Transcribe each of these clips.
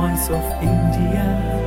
voice of India.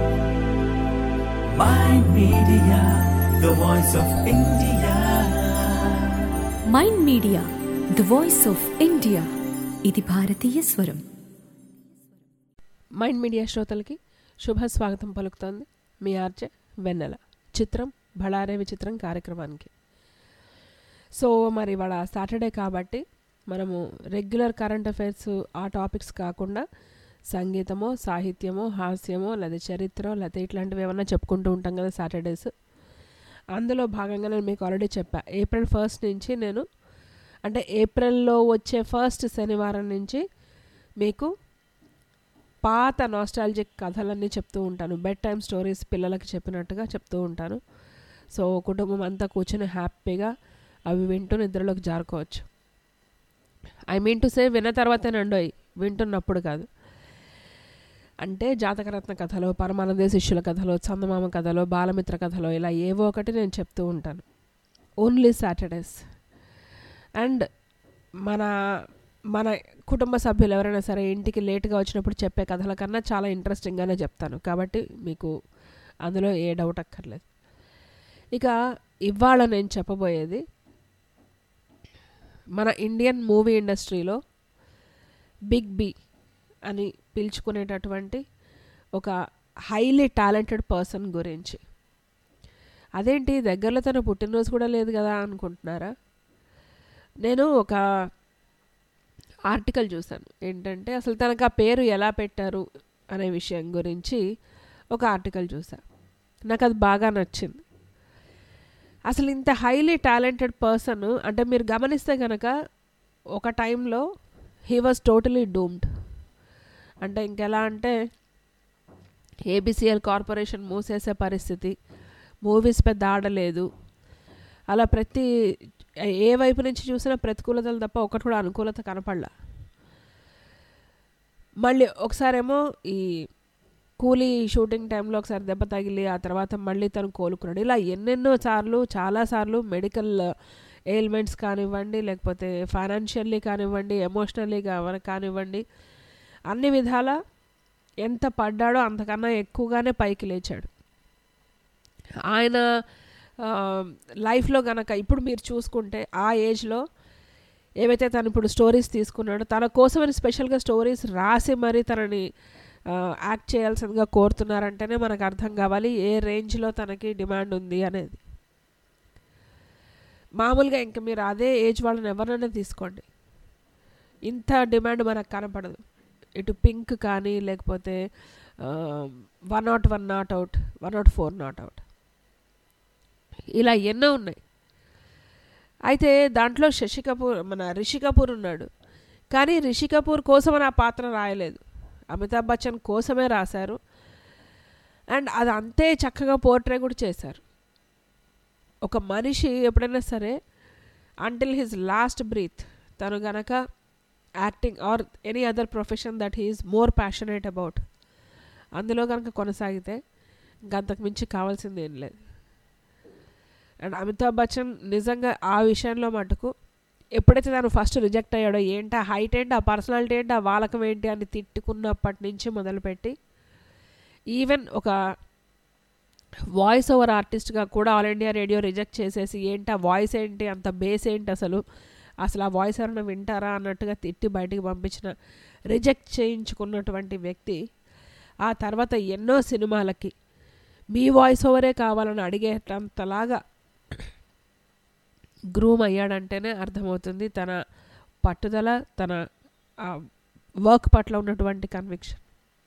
My media, the voice of India. Mind media the voice of India ఇది భారతీయ స్వరం mind media శ్రోతలకి శుభ స్వాగతం పలుకుతోంది మీ ఆర్జే వెన్నెల చిత్రం బళారే విచిత్రం కార్యక్రమానికి సో మరి ఇవాళ సాటర్డే కాబట్టి మనము రెగ్యులర్ కరెంట్ అఫైర్స్ ఆ టాపిక్స్ కాకుండా సంగీతమో సాహిత్యమో హాస్యమో లేదా చరిత్ర లేకపోతే ఇట్లాంటివి ఏమన్నా చెప్పుకుంటూ ఉంటాం కదా సాటర్డేస్ అందులో భాగంగా నేను మీకు ఆల్రెడీ చెప్పా ఏప్రిల్ ఫస్ట్ నుంచి నేను అంటే ఏప్రిల్లో వచ్చే ఫస్ట్ శనివారం నుంచి మీకు పాత నాస్టాలజిక్ కథలన్నీ చెప్తూ ఉంటాను బెడ్ టైమ్ స్టోరీస్ పిల్లలకి చెప్పినట్టుగా చెప్తూ ఉంటాను సో కుటుంబం అంతా కూర్చొని హ్యాపీగా అవి వింటూ నిద్రలోకి జారుకోవచ్చు ఐ మీన్ టు సే విన్న తర్వాతేనండోయ్ వింటున్నప్పుడు కాదు అంటే జాతకరత్న కథలో పరమానంద శిష్యుల కథలో చందమామ కథలో బాలమిత్ర కథలో ఇలా ఏవో ఒకటి నేను చెప్తూ ఉంటాను ఓన్లీ సాటర్డేస్ అండ్ మన మన కుటుంబ సభ్యులు ఎవరైనా సరే ఇంటికి లేట్గా వచ్చినప్పుడు చెప్పే కథల కన్నా చాలా ఇంట్రెస్టింగ్గానే చెప్తాను కాబట్టి మీకు అందులో ఏ డౌట్ అక్కర్లేదు ఇక ఇవాళ నేను చెప్పబోయేది మన ఇండియన్ మూవీ ఇండస్ట్రీలో బిగ్ బి అని పిలుచుకునేటటువంటి ఒక హైలీ టాలెంటెడ్ పర్సన్ గురించి అదేంటి దగ్గరలో తన పుట్టినరోజు కూడా లేదు కదా అనుకుంటున్నారా నేను ఒక ఆర్టికల్ చూశాను ఏంటంటే అసలు తనకు ఆ పేరు ఎలా పెట్టారు అనే విషయం గురించి ఒక ఆర్టికల్ చూసా నాకు అది బాగా నచ్చింది అసలు ఇంత హైలీ టాలెంటెడ్ పర్సన్ అంటే మీరు గమనిస్తే కనుక ఒక టైంలో హీ వాజ్ టోటలీ డూమ్డ్ అంటే ఇంకెలా అంటే ఏబిసిఎల్ కార్పొరేషన్ మూసేసే పరిస్థితి మూవీస్ పెద్ద ఆడలేదు అలా ప్రతి ఏ వైపు నుంచి చూసినా ప్రతికూలతలు తప్ప ఒకటి కూడా అనుకూలత కనపడలా మళ్ళీ ఒకసారేమో ఈ కూలీ షూటింగ్ టైంలో ఒకసారి దెబ్బ తగిలి ఆ తర్వాత మళ్ళీ తను కోలుకున్నాడు ఇలా ఎన్నెన్నో సార్లు చాలాసార్లు మెడికల్ ఎయిల్మెంట్స్ కానివ్వండి లేకపోతే ఫైనాన్షియల్లీ కానివ్వండి ఎమోషనల్లీ కానివ్వండి అన్ని విధాల ఎంత పడ్డాడో అంతకన్నా ఎక్కువగానే పైకి లేచాడు ఆయన లైఫ్లో గనక ఇప్పుడు మీరు చూసుకుంటే ఆ ఏజ్లో ఏవైతే తను ఇప్పుడు స్టోరీస్ తీసుకున్నాడో తన కోసమని స్పెషల్గా స్టోరీస్ రాసి మరీ తనని యాక్ట్ చేయాల్సిందిగా కోరుతున్నారంటేనే మనకు అర్థం కావాలి ఏ రేంజ్లో తనకి డిమాండ్ ఉంది అనేది మామూలుగా ఇంక మీరు అదే ఏజ్ వాళ్ళని ఎవరినైనా తీసుకోండి ఇంత డిమాండ్ మనకు కనపడదు ఇటు పింక్ కానీ లేకపోతే one not one not out one not four not out ఇలా ఎన్నో ఉన్నాయి అయితే దాంట్లో శశి కపూర్ మన రిషి కపూర్ ఉన్నాడు కానీ రిషి కపూర్ కోసం ఆ పాత్ర రాయలేదు అమితాబ్ బచ్చన్ కోసమే రాశారు అండ్ అది అంతే చక్కగా పోర్ట్రే కూడా చేశారు ఒక మనిషి ఎప్పుడైనా సరే అంటిల్ హిజ్ లాస్ట్ బ్రీత్ తను గనక acting or any other profession that he's more passionate about అందులో కనుక కొనసాగితే ఇంకంతకు మించి కావాల్సింది ఏం లేదు అండ్ అమితాబ్ బచ్చన్ నిజంగా ఆ విషయంలో మటుకు ఎప్పుడైతే తను ఫస్ట్ రిజెక్ట్ అయ్యాడో ఏంటి ఆ హైట్ ఏంటి ఆ పర్సనాలిటీ ఏంటి ఆ వాలకం ఏంటి అని తిట్టుకున్నప్పటి నుంచి మొదలుపెట్టి ఈవెన్ ఒక వాయిస్ ఓవర్ ఆర్టిస్ట్గా కూడా ఆల్ ఇండియా రేడియో రిజెక్ట్ చేసేసి ఏంటి ఆ వాయిస్ ఏంటి అంత బేస్ ఏంటి అసలు అసలు ఆ వాయిస్ ఎవరైనా వింటారా అన్నట్టుగా తిట్టి బయటికి పంపించిన రిజెక్ట్ చేయించుకున్నటువంటి వ్యక్తి ఆ తర్వాత ఎన్నో సినిమాలకి మీ వాయిస్ ఓవరే కావాలని అడిగేటంతలాగా గ్రూమ్ అయ్యాడంటేనే అర్థమవుతుంది తన పట్టుదల తన వర్క్ పట్ల ఉన్నటువంటి కన్విక్షన్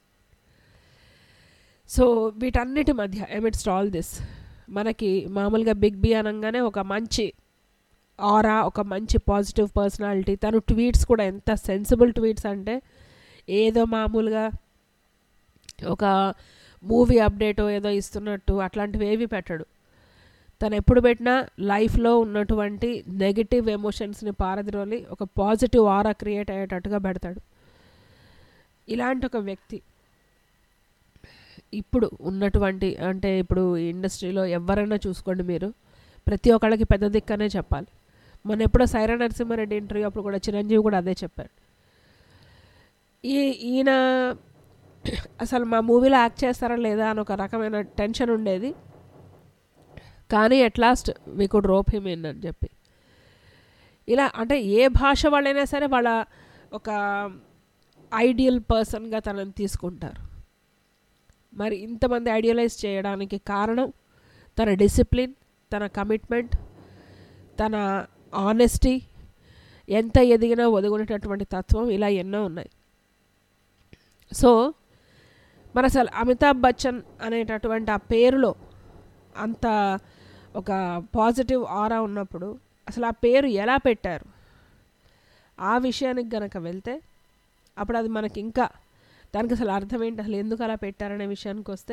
సో వీటన్నిటి మధ్య ఎమిట్స్ ఆల్ దిస్ మనకి మామూలుగా బిగ్ బి అనగానే ఒక మంచి ఆరా ఒక మంచి పాజిటివ్ పర్సనాలిటీ తను ట్వీట్స్ కూడా ఎంత సెన్సిబుల్ ట్వీట్స్ అంటే ఏదో మామూలుగా ఒక మూవీ అప్డేట్ ఏదో ఇస్తున్నట్టు అట్లాంటివి ఏవి పెట్టడు తను ఎప్పుడు పెట్టినా లైఫ్లో ఉన్నటువంటి నెగిటివ్ ఎమోషన్స్ని పారద్రోలి ఒక పాజిటివ్ ఆరా క్రియేట్ అయ్యేటట్టుగా పెడతాడు ఇలాంటి ఒక వ్యక్తి ఇప్పుడు ఉన్నటువంటి అంటే ఇప్పుడు ఇండస్ట్రీలో ఎవరైనా చూసుకోండి మీరు ప్రతి ఒక్కళ్ళకి పెద్ద దిక్కనే చెప్పాలి మన ఎప్పుడో సైరా నరసింహారెడ్డి ఇంటర్వ్యూ అప్పుడు కూడా చిరంజీవి కూడా అదే చెప్పాడు ఈ ఈయన అసలు మా మూవీలో యాక్ట్ చేస్తారా లేదా అని ఒక రకమైన టెన్షన్ ఉండేది కానీ at last we could rope him in అని చెప్పి ఇలా అంటే ఏ భాష వాళ్ళైనా సరే వాళ్ళ ఒక ఐడియల్ పర్సన్గా తనని తీసుకుంటారు మరి ఇంతమంది ఐడియలైజ్ చేయడానికి కారణం తన డిసిప్లిన్ తన కమిట్మెంట్ తన ఆనెస్టీ ఎంత ఎదిగినా ఒదుగునేటటువంటి తత్వం ఇలా ఎన్నో ఉన్నాయి సో మరి అసలు అమితాబ్ బచ్చన్ అనేటటువంటి ఆ పేరులో అంత ఒక పాజిటివ్ ఆరా ఉన్నప్పుడు అసలు ఆ పేరు ఎలా పెట్టారు ఆ విషయానికి గనక వెళ్తే అప్పుడు అది మనకి ఇంకా దానికి అసలు అర్థం ఏంటి అసలు ఎందుకు అలా పెట్టారనే విషయానికి వస్తే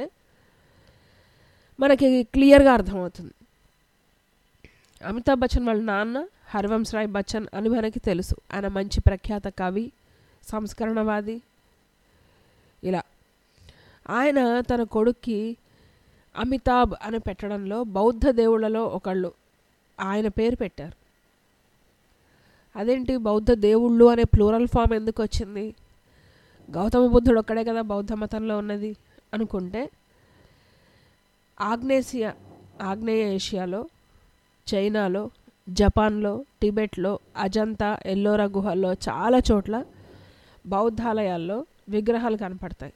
మనకి క్లియర్గా అర్థమవుతుంది అమితాబ్ బచ్చన్ వాళ్ళ నాన్న హరివంశ్ రాయ్ బచ్చన్ అని మనకి తెలుసు ఆయన మంచి ప్రఖ్యాత కవి సంస్కరణవాది ఇలా ఆయన తన కొడుక్కి అమితాబ్ అని పెట్టడంలో బౌద్ధ దేవుళ్ళలో ఒకళ్ళు ఆయన పేరు పెట్టారు అదేంటి బౌద్ధ దేవుళ్ళు అనే ప్లూరల్ ఫామ్ ఎందుకు వచ్చింది గౌతమ బుద్ధుడు ఒక్కడే కదా బౌద్ధ మతంలో ఉన్నది అనుకుంటే ఆగ్నేసియా ఆగ్నేయ ఏషియాలో చైనాలో జపాన్లో టిబెట్లో అజంతా ఎల్లోరా గుహల్లో చాలా చోట్ల బౌద్ధాలయాల్లో విగ్రహాలు కనపడతాయి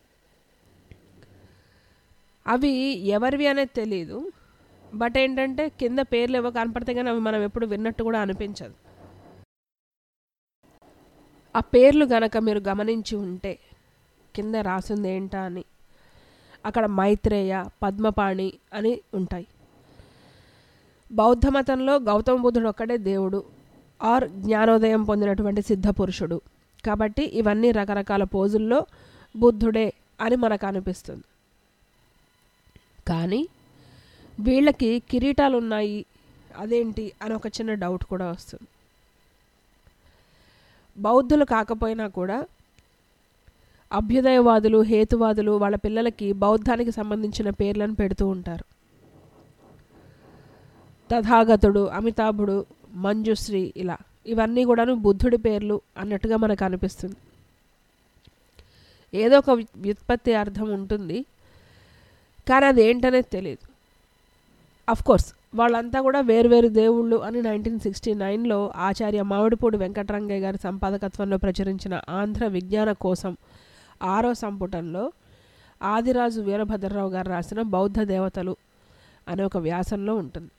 అవి ఎవరివి అనేది తెలియదు బట్ ఏంటంటే కింద పేర్లు ఏవో కనపడతాయి కానీ అవి మనం ఎప్పుడు విన్నట్టు కూడా అనిపించదు ఆ పేర్లు గనక మీరు గమనించి ఉంటే కింద రాసింది ఏంటా అని అక్కడ మైత్రేయ పద్మపాణి అని ఉంటాయి బౌద్ధ మతంలో గౌతమ బుద్ధుడు ఒక్కడే దేవుడు ఆర్ జ్ఞానోదయం పొందినటువంటి సిద్ధ పురుషుడు కాబట్టి ఇవన్నీ రకరకాల పోజుల్లో బుద్ధుడే అని మనకు అనిపిస్తుంది కానీ వీళ్ళకి కిరీటాలు ఉన్నాయి అదేంటి అని ఒక చిన్న డౌట్ కూడా వస్తుంది బౌద్ధులు కాకపోయినా కూడా అభ్యుదయవాదులు హేతువాదులు వాళ్ళ పిల్లలకి బౌద్ధానికి సంబంధించిన పేర్లను పెడుతూ ఉంటారు తథాగతుడు అమితాభుడు మంజుశ్రీ ఇలా ఇవన్నీ కూడాను బుద్ధుడి పేర్లు అన్నట్టుగా మనకు అనిపిస్తుంది ఏదో ఒక వ్యుత్పత్తి అర్థం ఉంటుంది కానీ అది ఏంటనేది తెలియదు అఫ్ కోర్స్ వాళ్ళంతా కూడా వేరువేరు దేవుళ్ళు అని నైన్టీన్ సిక్స్టీ నైన్లో ఆచార్య మామిడిపూడి వెంకటరంగయ్య గారి సంపాదకత్వంలో ప్రచురించిన ఆంధ్ర విజ్ఞాన కోసం ఆరో సంపుటంలో ఆదిరాజు వీరభద్రరావు గారు రాసిన బౌద్ధ దేవతలు అనే ఒక వ్యాసంలో ఉంటుంది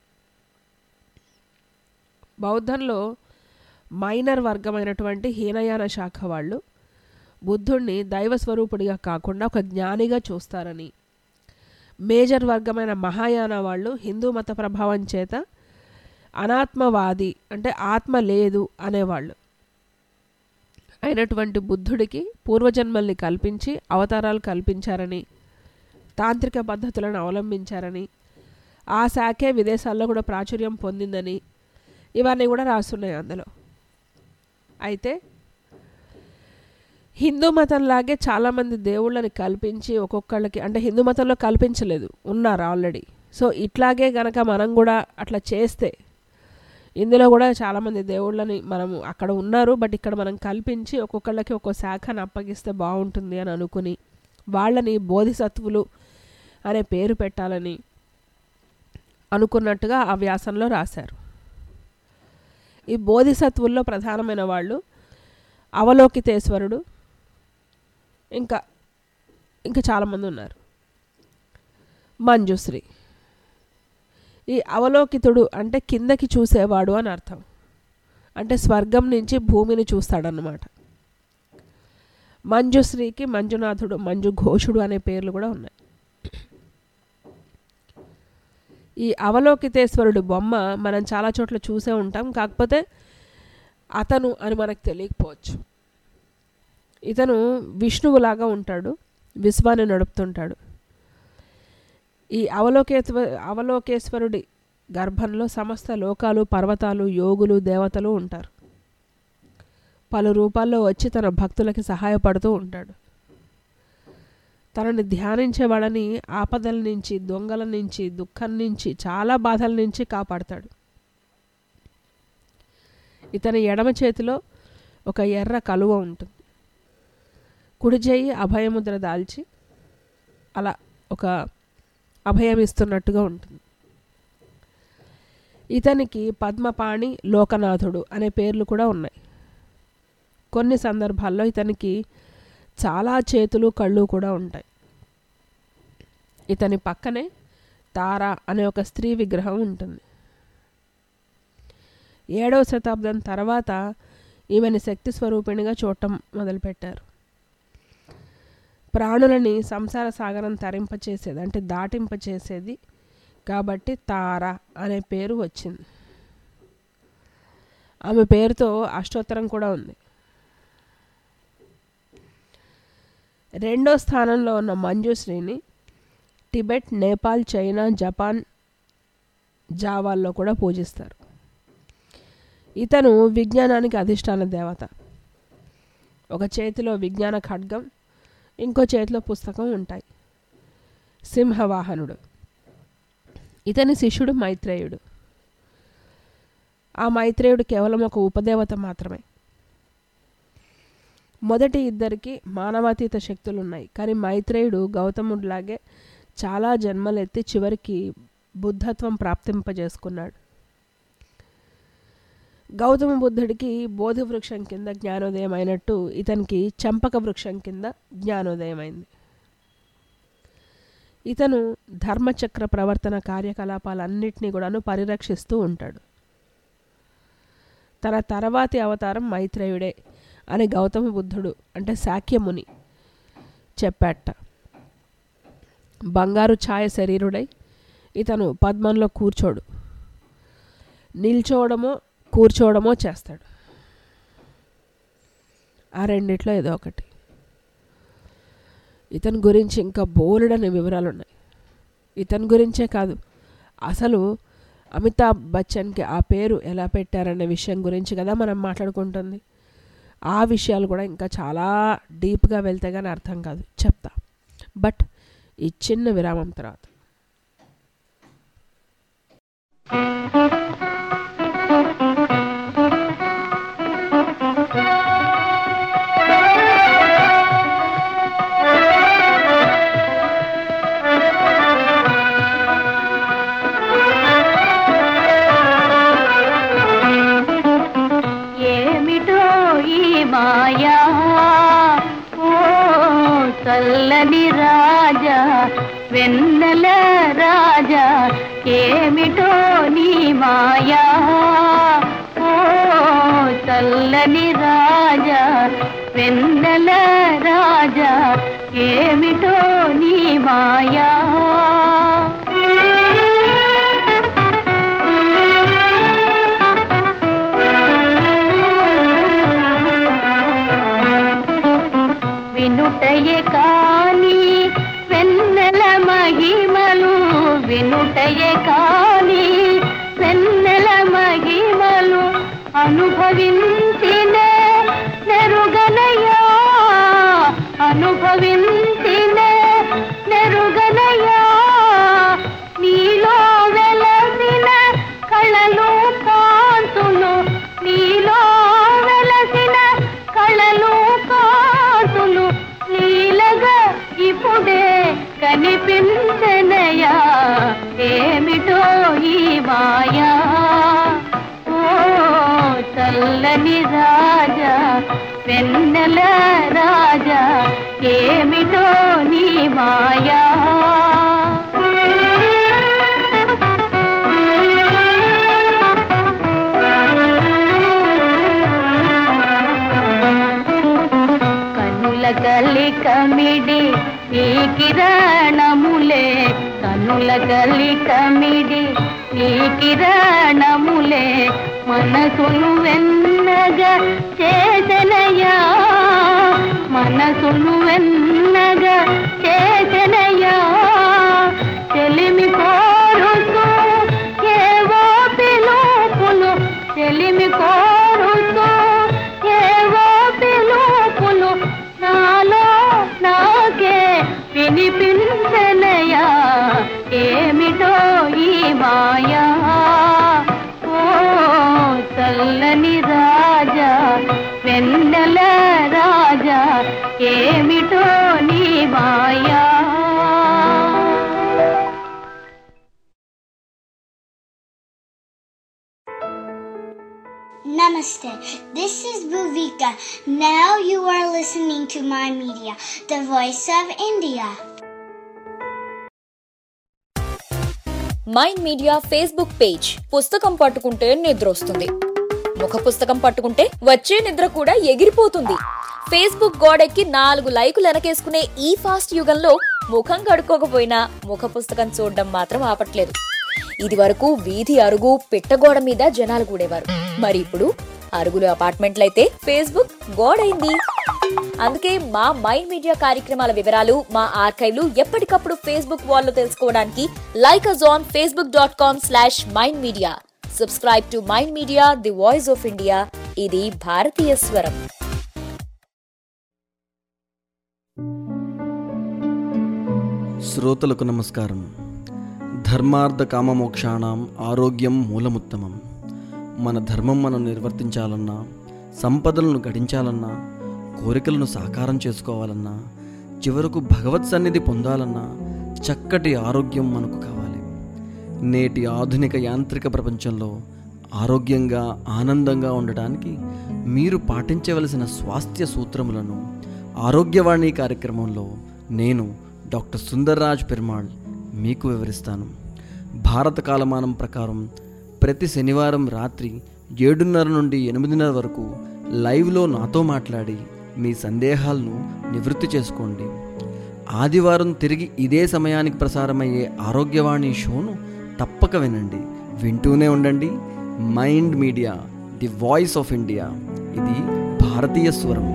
బౌద్ధంలో మైనర్ వర్గమైనటువంటి హీనయాన శాఖ వాళ్ళు బుద్ధుణ్ణి దైవ స్వరూపుడిగా కాకుండా ఒక జ్ఞానిగా చూస్తారని మేజర్ వర్గమైన మహాయాన వాళ్ళు హిందూ మత ప్రభావం చేత అనాత్మవాది అంటే ఆత్మ లేదు అనేవాళ్ళు అయినటువంటి బుద్ధుడికి పూర్వజన్మల్ని కల్పించి అవతారాలు కల్పించారని తాంత్రిక పద్ధతులను అవలంబించారని ఆ శాఖే విదేశాల్లో కూడా ప్రాచుర్యం పొందిందని ఇవన్నీ కూడా రాస్తున్నాయి అందులో అయితే హిందూ మతంలాగే చాలామంది దేవుళ్ళని కల్పించి ఒక్కొక్కళ్ళకి అంటే హిందూ మతంలో కల్పించలేదు ఉన్నారు ఆల్రెడీ సో ఇట్లాగే గనక మనం కూడా అట్లా చేస్తే ఇందులో కూడా చాలామంది దేవుళ్ళని మనము అక్కడ ఉన్నారు బట్ ఇక్కడ మనం కల్పించి ఒక్కొక్కళ్ళకి ఒక్కో శాఖను అప్పగిస్తే బాగుంటుంది అని అనుకుని వాళ్ళని బోధిసత్వులు అనే పేరు పెట్టాలని అనుకున్నట్టుగా ఆ వ్యాసంలో రాశారు ఈ బోధిసత్వుల్లో ప్రధానమైన వాళ్ళు అవలోకితేశ్వరుడు ఇంకా ఇంకా చాలామంది ఉన్నారు మంజుశ్రీ ఈ అవలోకితుడు అంటే కిందకి చూసేవాడు అని అర్థం అంటే స్వర్గం నుంచి భూమిని చూస్తాడన్నమాట మంజుశ్రీకి మంజునాథుడు మంజు ఘోషుడు అనే పేర్లు కూడా ఉన్నాయి ఈ అవలోకితేశ్వరుడు బొమ్మ మనం చాలా చోట్ల చూసే ఉంటాం కాకపోతే అతను అని మనకు తెలియకపోవచ్చు ఇతను విష్ణువులాగా ఉంటాడు విశ్వాన్ని నడుపుతుంటాడు ఈ అవలోకేశ్వ అవలోకేశ్వరుడి గర్భంలో సమస్త లోకాలు పర్వతాలు యోగులు దేవతలు ఉంటారు పలు రూపాల్లో వచ్చి తన భక్తులకి సహాయపడుతూ ఉంటాడు తనని ధ్యానించే వాళ్ళని ఆపదల నుంచి దొంగల నుంచి దుఃఖం నుంచి చాలా బాధల నుంచి కాపాడతాడు ఇతని ఎడమ చేతిలో ఒక ఎర్ర కలువ ఉంటుంది కుడి చేయి అభయముద్ర దాల్చి అలా ఒక అభయం ఇస్తున్నట్టుగా ఉంటుంది ఇతనికి పద్మపాణి లోకనాథుడు అనే పేర్లు కూడా ఉన్నాయి కొన్ని సందర్భాల్లో ఇతనికి చాలా చేతులు కళ్ళు కూడా ఉంటాయి ఇతని పక్కనే తార అనే ఒక స్త్రీ విగ్రహం ఉంటుంది ఏడవ శతాబ్దం తర్వాత ఈమెని శక్తి స్వరూపిణిగా చూడటం మొదలుపెట్టారు ప్రాణులని సంసార సాగరం తరింపచేసేది అంటే దాటింపచేసేది కాబట్టి తార అనే పేరు వచ్చింది ఆమె పేరుతో అష్టోత్తరం కూడా ఉంది రెండో స్థానంలో ఉన్న మంజుశ్రీని టిబెట్ నేపాల్ చైనా జపాన్ జావాల్లో కూడా పూజిస్తారు ఇతను విజ్ఞానానికి అధిష్టాన దేవత ఒక చేతిలో విజ్ఞాన ఖడ్గం ఇంకో చేతిలో పుస్తకం ఉంటాయి సింహవాహనుడు ఇతని శిష్యుడు మైత్రేయుడు ఆ మైత్రేయుడు కేవలం ఒక ఉపదేవత మాత్రమే మొదటి ఇద్దరికి మానవాతీత శక్తులు ఉన్నాయి కానీ మైత్రేయుడు గౌతముడిలాగే చాలా జన్మలెత్తి చివరికి బుద్ధత్వం ప్రాప్తింపజేసుకున్నాడు గౌతమ బుద్ధుడికి బోధి వృక్షం కింద జ్ఞానోదయం అయినట్టు ఇతనికి చంపక వృక్షం కింద జ్ఞానోదయం అయింది ఇతను ధర్మచక్ర ప్రవర్తన కార్యకలాపాలన్నింటినీ కూడాను పరిరక్షిస్తూ ఉంటాడు తన తర్వాతి అవతారం మైత్రేయుడే అని గౌతమ బుద్ధుడు అంటే శాక్యముని చెప్పాట బంగారు ఛాయ శరీరుడై ఇతను పద్మంలో కూర్చోడు నిల్చోవడమో కూర్చోవడమో చేస్తాడు ఆ రెండిట్లో ఏదో ఒకటి ఇతని గురించి ఇంకా బోలెడని వివరాలు ఉన్నాయి ఇతని గురించే కాదు అసలు అమితాబ్ బచ్చన్కి ఆ పేరు ఎలా పెట్టారనే విషయం గురించి కదా మనం మాట్లాడుకుంటుంది ఆ విషయాలు కూడా ఇంకా చాలా డీప్గా వెళ్తే కానీ అర్థం కాదు చెప్తా బట్ ఈ చిన్న విరామం తర్వాత ఏమిటో ఈ మాయా ఓ చల్లని రాజా వెన్నెల రాజా ఏమిటో నీ మాయా ఓ చల్లని రాజా వెన్నెల రాజా ఏమిటో నీ మాయా వినుటయే కాని వెన్నెల మహిమలు వినుటయే కాని వెన్నెల మహిమలు అనుభవించినే నెరుగనయా అనుభవించినే నెరుగనయా నీలో వెలసిన కళలు కాంతులు నీలో వెలసిన కళలు కాంతులు నీలగా ఇప్పుడే కనిపించనయా ఏమిటో ఈ మాయా ఓ చల్లని రాజా వెన్నెల రాజా ఏమిటో నీ మాయా కనుల గలి కమిడి ఈ కిరణములే కనుల గలి కమిడి ఈ కిరణములే మనసును వెన్నగా చేసనయా మనసును వెన్నగా చేసనయా చెలిమి కోరుతూ ఏవో పిలుపులు చెలిమి కోరుతూ ఏవో పిలుపులు నాలో నాకే వినిపించనయా ఏమిటో ఈ మాయా ఓ చల్లని రాజా వెన్నెల రాజా ఏమిటో నీ మాయా Namaste. This is Bhuvika. Now you are listening to my media, the voice of India. Mind media Facebook page పుస్తకం పట్టుకుంటే నిద్ర వస్తుంది ముఖ పుస్తకం పట్టుకుంటే వచ్చే నిద్ర కూడా ఎగిరిపోతుంది ఫేస్బుక్ గోడెక్కి నాలుగు లైకులు వెనకేసుకునే ఈ ఫాస్ట్ యుగంలో ముఖం కడుక్కోకపోయినా ముఖ పుస్తకం చూడడం మాత్రం ఆపట్లేదు ఇది వరకు వీధి అరుగు పిట్టగోడ మీద జనాలు కూడేవారు మరి ఇప్పుడు అరుగులు అపార్ట్మెంట్లయితే ఫేస్బుక్ గోడైంది అందుకే మా మైండ్ మీడియా కార్యక్రమాల వివరాలు మా ఆర్కైవ్లు ఎప్పటికప్పుడు ఫేస్బుక్ వాల్లో తెలుసుకోవడానికి like us on Facebook dot com slash mind media subscribe to mind media the voice of India ఇది భారతీయ స్వరం శ్రోతలకు నమస్కారం ధర్మార్థ కామమోక్షాణం ఆరోగ్యం మూలముత్తమం మన ధర్మం మనం నిర్వర్తించాలన్నా సంపదలను గడించాలన్నా కోరికలను సాకారం చేసుకోవాలన్నా చివరకు భగవత్ సన్నిధి పొందాలన్నా చక్కటి ఆరోగ్యం మనకు కావాలి నేటి ఆధునిక యాంత్రిక ప్రపంచంలో ఆరోగ్యంగా ఆనందంగా ఉండటానికి మీరు పాటించవలసిన స్వాస్థ్య సూత్రములను ఆరోగ్యవాణి కార్యక్రమంలో నేను డాక్టర్ సుందర్రాజ్ పెరుమాళ్ మీకు వివరిస్తాను భారత కాలమానం ప్రకారం ప్రతి శనివారం రాత్రి ఏడున్నర నుండి ఎనిమిదిన్నర వరకు లైవ్లో నాతో మాట్లాడి మీ సందేహాలను నివృత్తి చేసుకోండి ఆదివారం తిరిగి ఇదే సమయానికి ప్రసారమయ్యే ఆరోగ్యవాణి షోను తప్పక వినండి వింటూనే ఉండండి mind media the voice of India ఇది భారతీయ స్వరం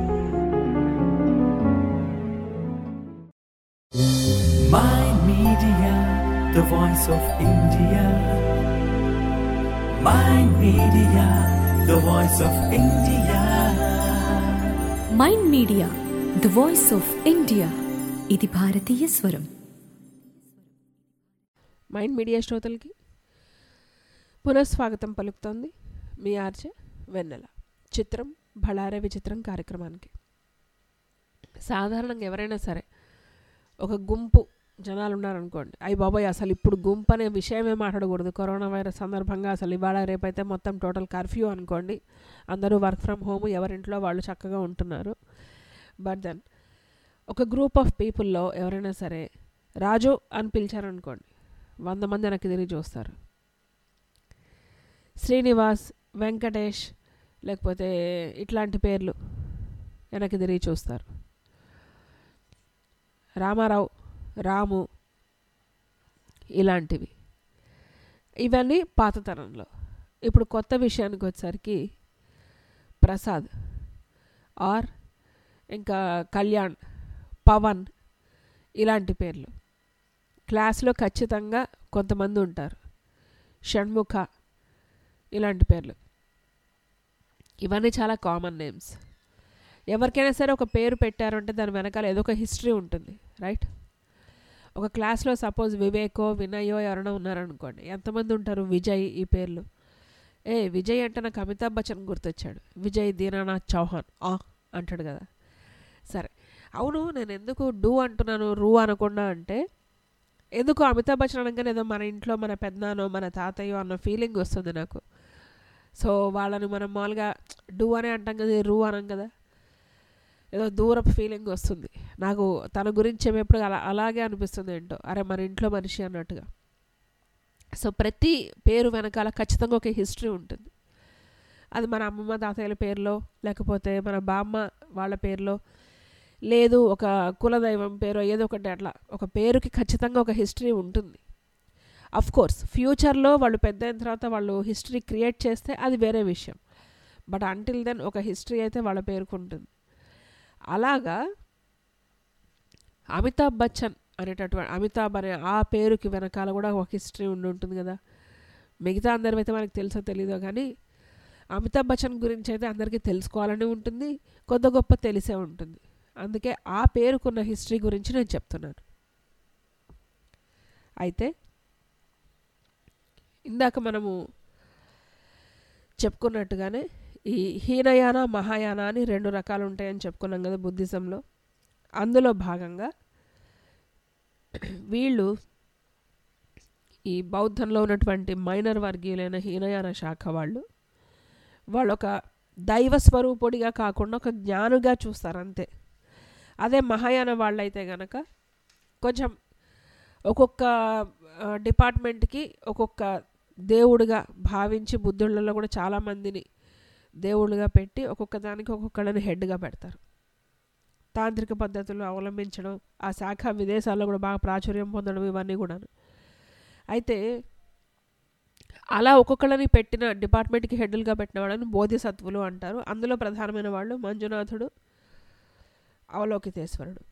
Mind Media, the voice of India. Mind Media, the voice of India. Mind media the voice of India ఇది భారతీయ స్వరం మైండ్ మీడియా శ్రోతలకి పునఃస్వాగతం పలుకుతోంది మీ ఆర్జే వెన్నెల చిత్రం బళారే విచిత్రం కార్యక్రమానికి సాధారణంగా ఎవరైనా సరే ఒక గుంపు జనాలు ఉన్నారనుకోండి అయ్యి బాబాయ్ అసలు ఇప్పుడు గుంపు అనే విషయమే మాట్లాడకూడదు కరోనా వైరస్ సందర్భంగా అసలు ఇవాళ రేపైతే మొత్తం టోటల్ కర్ఫ్యూ అనుకోండి అందరూ వర్క్ ఫ్రమ్ హోమ్ ఎవరింట్లో వాళ్ళు చక్కగా ఉంటున్నారు బట్ దెన్ ఒక గ్రూప్ ఆఫ్ పీపుల్లో ఎవరైనా సరే రాజు అని పిలిచారనుకోండి వంద మంది వెనక్కి తిరిగి చూస్తారు శ్రీనివాస్ వెంకటేష్ లేకపోతే ఇట్లాంటి పేర్లు వెనక్కి తిరిగి చూస్తారు రామారావు రాము ఇలాంటివి ఇవన్నీ పాతతరంలో ఇప్పుడు కొత్త విషయానికి వచ్చేసరికి ప్రసాద్ ఆర్ ఇంకా కళ్యాణ్ పవన్ ఇలాంటి పేర్లు క్లాస్లో ఖచ్చితంగా కొంతమంది ఉంటారు షణ్ముఖ ఇలాంటి పేర్లు ఇవన్నీ చాలా కామన్ నేమ్స్ ఎవరికైనా సరే ఒక పేరు పెట్టారంటే దాని వెనకాల ఏదో ఒక హిస్టరీ ఉంటుంది రైట్ ఒక క్లాస్లో సపోజ్ వివేకో వినయో ఎవరైనా ఉన్నారనుకోండి ఎంతమంది ఉంటారు విజయ్ ఈ పేర్లు ఏ విజయ్ అంటే నాకు అమితాబ్ బచ్చన్ గుర్తొచ్చాడు విజయ్ దీనానాథ్ చౌహాన్ ఆ అంటాడు కదా సరే అవును నేను ఎందుకు డూ అంటున్నాను రూ అనకుండా అంటే ఎందుకు అమితాబ్ బచ్చన్ అనగానే ఏదో మన ఇంట్లో మన పెద్దనానో మన తాతయ్యో అన్న ఫీలింగ్ వస్తుంది నాకు సో వాళ్ళని మనం మామూలుగా డూ అనే అంటాం కదా రూ అనం కదా ఏదో దూరపు ఫీలింగ్ వస్తుంది నాకు తన గురించి చెప్పేప్పుడు అలా అలాగే అనిపిస్తుంది ఏంటో అరే మన ఇంట్లో మనిషి అన్నట్టుగా సో ప్రతి పేరు వెనకాల ఖచ్చితంగా ఒక హిస్టరీ ఉంటుంది అది మన అమ్మమ్మ తాతయ్యల పేరులో లేకపోతే మన బామ్మ వాళ్ళ పేరులో లేదు ఒక కులదైవం పేరు ఏదో ఒకటి అట్లా ఒక పేరుకి ఖచ్చితంగా ఒక హిస్టరీ ఉంటుంది అఫ్ కోర్స్ ఫ్యూచర్లో వాళ్ళు పెద్ద అయిన తర్వాత వాళ్ళు హిస్టరీ క్రియేట్ చేస్తే అది వేరే విషయం బట్ అంటిల్ దెన్ ఒక హిస్టరీ అయితే వాళ్ళ పేరుకు ఉంటుంది అలాగా అమితాబ్ బచ్చన్ అనేటటువంటి అమితాబ్ అనే ఆ పేరుకి వెనకాల కూడా ఒక హిస్టరీ ఉండి ఉంటుంది కదా మిగతా అందరి అయితే మనకు తెలుసో తెలీదో కానీ అమితాబ్ బచ్చన్ గురించి అయితే అందరికీ తెలుసుకోవాలని ఉంటుంది కొద్ది గొప్ప తెలిసే ఉంటుంది అందుకే ఆ పేరుకున్న హిస్టరీ గురించి నేను చెప్తున్నాను అయితే ఇందాక మనము చెప్పుకున్నట్టుగానే ఈ హీనయాన మహాయాన అని రెండు రకాలు ఉంటాయని చెప్పుకున్నాం కదా బుద్ధిజంలో అందులో భాగంగా వీళ్ళు ఈ బౌద్ధంలో ఉన్నటువంటి మైనర్ వర్గీయులైన హీనయాన శాఖ వాళ్ళు వాళ్ళు ఒక దైవ స్వరూపుడిగా కాకుండా ఒక జ్ఞానుగా చూస్తారు అంతే అదే మహాయాన వాళ్ళైతే గనక కొంచెం ఒక్కొక్క ఆ, డిపార్ట్మెంట్కి ఒక్కొక్క దేవుడిగా భావించి బుద్ధుళ్ళలో కూడా చాలామందిని దేవుళ్ళుగా పెట్టి ఒక్కొక్క దానికి ఒక్కొక్కళ్ళని హెడ్గా పెడతారు తాంత్రిక పద్ధతులు అవలంబించడం ఆ శాఖ విదేశాల్లో కూడా బాగా ప్రాచుర్యం పొందడం ఇవన్నీ కూడాను అయితే అలా ఒక్కొక్కళ్ళని పెట్టిన డిపార్ట్మెంట్కి హెడ్లుగా పెట్టిన వాళ్ళని బోధిసత్వులు అంటారు అందులో ప్రధానమైన వాళ్ళు మంజునాథుడు అవలోకితేశ్వరుడు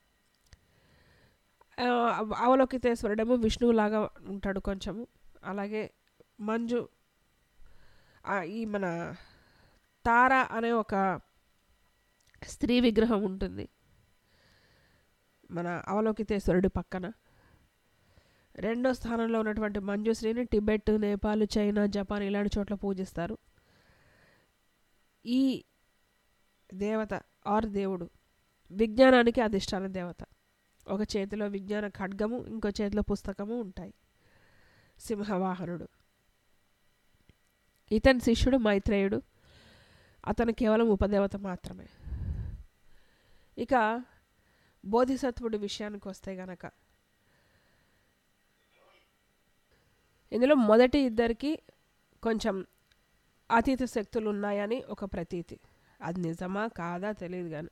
ఆ, అవలోకితేశ్వరుడేమో విష్ణువులాగా ఉంటాడు కొంచెము అలాగే మంజు ఆ, ఈ మన తార అనే ఒక స్త్రీ విగ్రహం ఉంటుంది మన అవలోకితేశ్వరుడి పక్కన రెండో స్థానంలో ఉన్నటువంటి మంజుశ్రీని టిబెట్ నేపాల్ చైనా జపాన్ ఇలాంటి చోట్ల పూజిస్తారు ఈ దేవత ఆర్ దేవుడు విజ్ఞానానికి అధిష్టాన దేవత ఒక చేతిలో విజ్ఞాన ఖడ్గము ఇంకో చేతిలో పుస్తకము ఉంటాయి సింహవాహనుడు ఇతని శిష్యుడు మైత్రేయుడు అతను కేవలం ఉపదేవత మాత్రమే ఇక బోధిసత్వుడి విషయానికి వస్తే గనక ఇందులో మొదటి ఇద్దరికి కొంచెం అతీత శక్తులు ఉన్నాయని ఒక ప్రతీతి అది నిజమా కాదా తెలియదు కానీ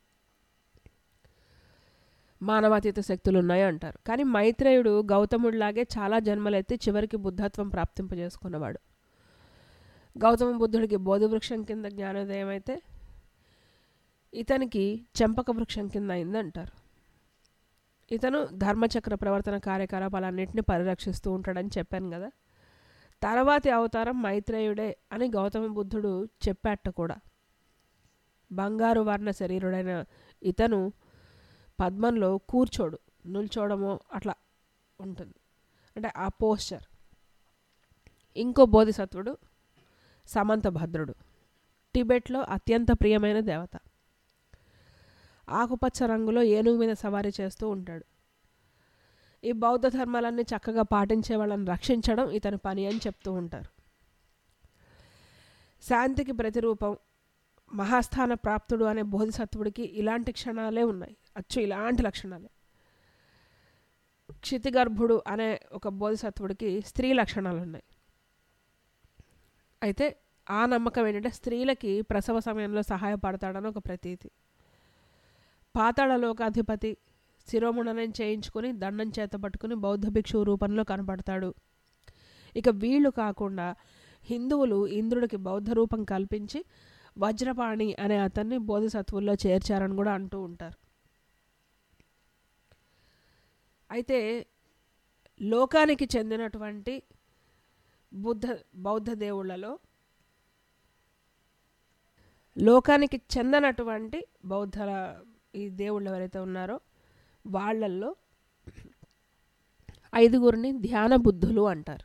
మానవాతీత శక్తులు ఉన్నాయి అంటారు కానీ మైత్రేయుడు గౌతముడిలాగే చాలా జన్మలెత్తి చివరికి బుద్ధత్వం ప్రాప్తింపజేసుకున్నవాడు గౌతమ బుద్ధుడికి బోధి వృక్షం కింద జ్ఞానోదయం అయితే ఇతనికి చెంపక వృక్షం కింద అయిందంటారు ఇతను ధర్మచక్ర ప్రవర్తన కార్యకలాపాలన్నింటినీ పరిరక్షిస్తూ ఉంటాడని చెప్పాను కదా తర్వాతి అవతారం మైత్రేయుడే అని గౌతమ బుద్ధుడు చెప్పాట కూడా బంగారు వర్ణ శరీరుడైన ఇతను పద్మంలో కూర్చోడు నిల్చోవడమో అట్లా ఉంటుంది అంటే ఆ పోస్చర్ ఇంకో బోధిసత్వుడు సమంతభద్రుడు టిబెట్లో అత్యంత ప్రియమైన దేవత ఆకుపచ్చ రంగులో ఏనుగు మీద సవారీ చేస్తూ ఉంటాడు ఈ బౌద్ధ ధర్మాలన్నీ చక్కగా పాటించే వాళ్ళని రక్షించడం ఇతని పని అని చెప్తూ ఉంటారు శాంతికి ప్రతిరూపం మహాస్థాన ప్రాప్తుడు అనే బోధిసత్వుడికి ఇలాంటి క్షణాలే ఉన్నాయి అచ్చు ఇలాంటి లక్షణాలే క్షితిగర్భుడు అనే ఒక బోధిసత్వుడికి స్త్రీ లక్షణాలు ఉన్నాయి అయితే ఆ నమ్మకం ఏంటంటే స్త్రీలకి ప్రసవ సమయంలో సహాయపడతాడని ఒక ప్రతీతి పాతాళ లోకాధిపతి శిరోముణనం చేయించుకుని దండం చేత పట్టుకుని బౌద్ధ భిక్షువు రూపంలో కనపడతాడు ఇక వీళ్ళు కాకుండా హిందువులు ఇంద్రుడికి బౌద్ధ రూపం కల్పించి వజ్రపాణి అనే అతన్ని బోధిసత్వుల్లో చేర్చారని కూడా అంటూ ఉంటారు అయితే లోకానికి చెందినటువంటి బుద్ధ బౌద్ధ దేవుళ్ళలో లోకానికి చెందనటువంటి బౌద్ధ ఈ దేవుళ్ళు ఎవరైతే ఉన్నారో వాళ్ళల్లో ఐదుగురిని ధ్యాన బుద్ధులు అంటారు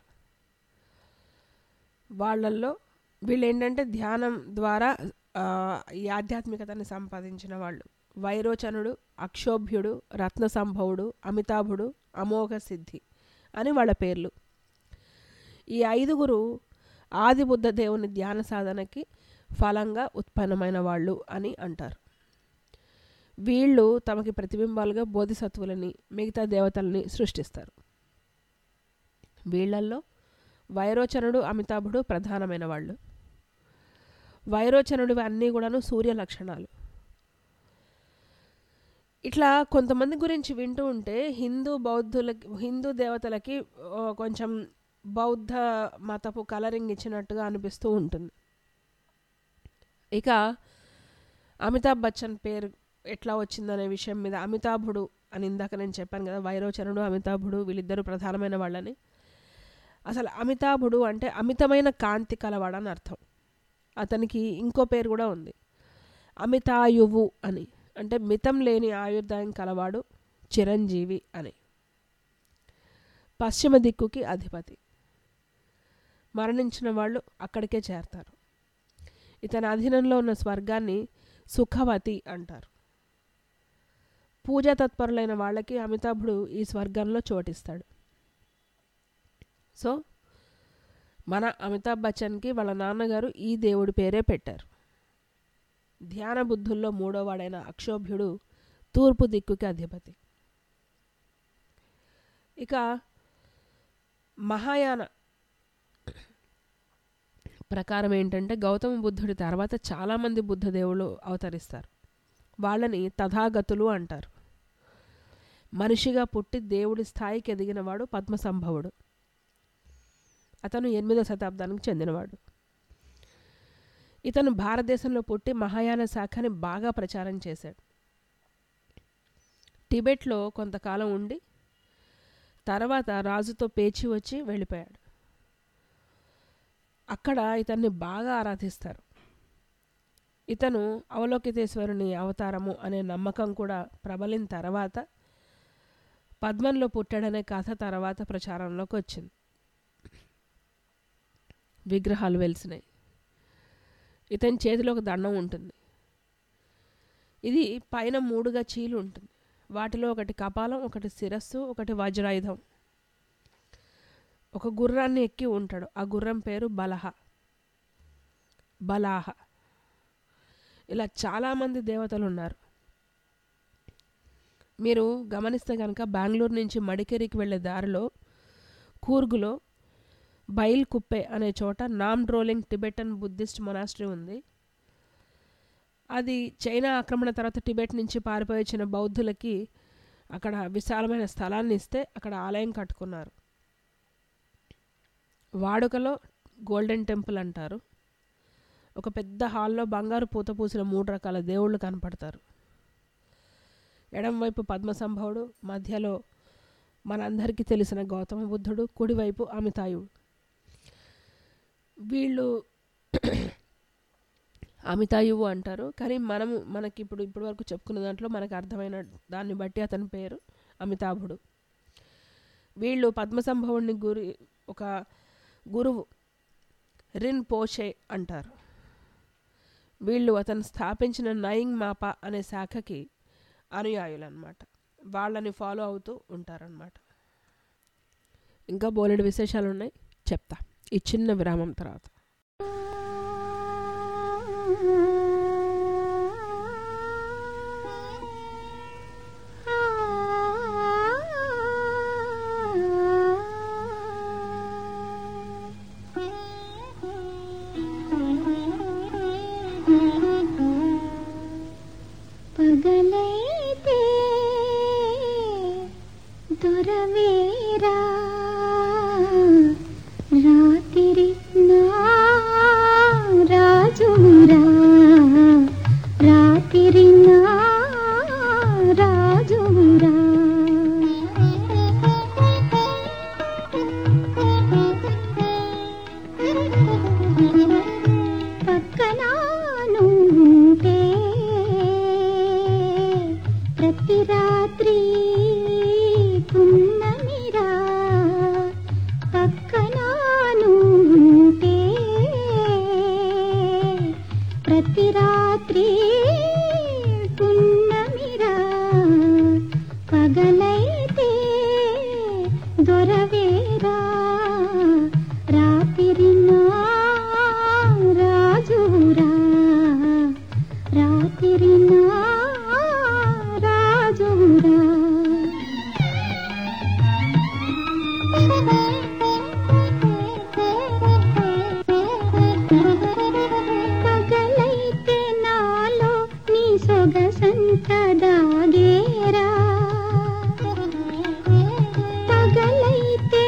వాళ్ళల్లో వీళ్ళు ఏంటంటే ధ్యానం ద్వారా ఆ, ఈ ఆధ్యాత్మికతని సంపాదించిన వాళ్ళు వైరోచనుడు అక్షోభ్యుడు రత్న సంభవుడు అమితాభుడు అమోఘ సిద్ధి అని వాళ్ళ పేర్లు ఈ ఐదుగురు ఆది బుద్ధ దేవుని ధ్యాన సాధనకి ఫలంగా ఉత్పన్నమైన వాళ్ళు అని అంటారు వీళ్ళు తమకి ప్రతిబింబాలుగా బోధిసత్వులని మిగతా దేవతల్ని సృష్టిస్తారు వీళ్ళల్లో వైరోచనుడు అమితాభుడు ప్రధానమైన వాళ్ళు వైరోచనుడివి అన్నీ కూడాను సూర్య లక్షణాలు ఇట్లా కొంతమంది గురించి వింటూ ఉంటే హిందూ బౌద్ధులకి హిందూ దేవతలకి ఓ, కొంచెం బౌద్ధ మతపు కలరింగ్ ఇచ్చినట్టుగా అనిపిస్తూ ఉంటుంది ఇక అమితాబ్ బచ్చన్ పేరు ఎట్లా వచ్చిందనే విషయం మీద అమితాభుడు అని ఇందాక నేను చెప్పాను కదా వైరోచనుడు అమితాభుడు వీళ్ళిద్దరూ ప్రధానమైన వాళ్ళని అసలు అమితాభుడు అంటే అమితమైన కాంతి కలవాడని అర్థం అతనికి ఇంకో పేరు కూడా ఉంది అమితాయువు అని అంటే మితం లేని ఆయుర్దాయం కలవాడు చిరంజీవి అని పశ్చిమ దిక్కుకి అధిపతి మరణించిన వాళ్ళు అక్కడికే చేరతారు ఇతని అధీనంలో ఉన్న స్వర్గాన్ని సుఖవతి అంటారు పూజా తత్పరులైన వాళ్ళకి అమితాభుడు ఈ స్వర్గంలో చోటిస్తాడు సో మన అమితాబ్ బచ్చన్కి వాళ్ళ నాన్నగారు ఈ దేవుడి పేరే పెట్టారు ధ్యాన బుద్ధుల్లో మూడోవాడైన అక్షోభ్యుడు తూర్పు దిక్కుకి అధిపతి ఇక మహాయాన ప్రకారం ఏంటంటే గౌతమ బుద్ధుడి తర్వాత చాలామంది బుద్ధ దేవుళ్ళు అవతరిస్తారు వాళ్ళని తథాగతులు అంటారు మనిషిగా పుట్టి దేవుడి స్థాయికి ఎదిగినవాడు పద్మసంభవుడు అతను ఎనిమిదో శతాబ్దానికి చెందినవాడు ఇతను భారతదేశంలో పుట్టి మహాయాన శాఖని బాగా ప్రచారం చేశాడు టిబెట్లో కొంతకాలం ఉండి తర్వాత రాజుతో పేచి వచ్చి వెళ్ళిపోయాడు అక్కడ ఇతన్ని బాగా ఆరాధిస్తారు ఇతను అవలోకితేశ్వరుని అవతారము అనే నమ్మకం కూడా ప్రబలిన తర్వాత పద్మంలో పుట్టాడనే కథ తర్వాత ప్రచారంలోకి వచ్చింది విగ్రహాలు వెలిసినాయి ఇతని చేతిలో ఒక దండం ఉంటుంది ఇది పైన మూడుగా చీలు ఉంటుంది వాటిలో ఒకటి కపాలం ఒకటి శిరస్సు ఒకటి వజ్రాయుధం ఒక గుర్రాన్ని ఎక్కి ఉంటాడు ఆ గుర్రం పేరు బలహ బలాహ ఇలా చాలామంది దేవతలు ఉన్నారు మీరు గమనిస్తే కనుక బెంగళూరు నుంచి మడికేరికి వెళ్ళే దారిలో కూర్గులో బైల్ కుప్పే అనే చోట Namdroling Tibetan Buddhist monastery ఉంది అది చైనా ఆక్రమణ తర్వాత టిబెట్ నుంచి పారిపోయి వచ్చిన బౌద్ధులకి అక్కడ విశాలమైన స్థలాన్ని ఇస్తే అక్కడ ఆలయం కట్టుకున్నారు వాడుకలో గోల్డెన్ టెంపుల్ అంటారు ఒక పెద్ద హాల్లో బంగారు పూత పూసిన మూడు రకాల దేవుళ్ళు కనపడతారు ఎడంవైపు పద్మసంభవుడు మధ్యలో మనందరికీ తెలిసిన గౌతమ బుద్ధుడు కుడివైపు అమితాయుడు వీళ్ళు అమితాయువు అంటారు కానీ మనము మనకి ఇప్పుడు ఇప్పటి వరకు చెప్పుకున్న దాంట్లో మనకు అర్థమైన దాన్ని బట్టి అతని పేరు అమితాభుడు వీళ్ళు పద్మసంభవుడిని గురి ఒక గురువు రిన్ పోషే అంటారు వీళ్ళు అతను స్థాపించిన నయింగ్ మాపా అనే శాఖకి అనుయాయులు అనమాట వాళ్ళని ఫాలో అవుతూ ఉంటారనమాట ఇంకా బోలెడు విశేషాలు ఉన్నాయి చెప్తా ఈ చిన్న విరామం తర్వాత పగలైతే దొరవేరా రాత్రి నా రాజురా రాత్రి నా రాజురా పక్కన నుంటే ప్రతి రాత్రి పున్నమిరా పక్కన నుంటే ప్రతి రాత్రి పున్నమిరా పగలైతే దొరవేరా రాత్రి నా రాజురా రాత్రి నా రాజురా పగలైతే నాలో నీ సొగసంత దాగేరా పగలైతే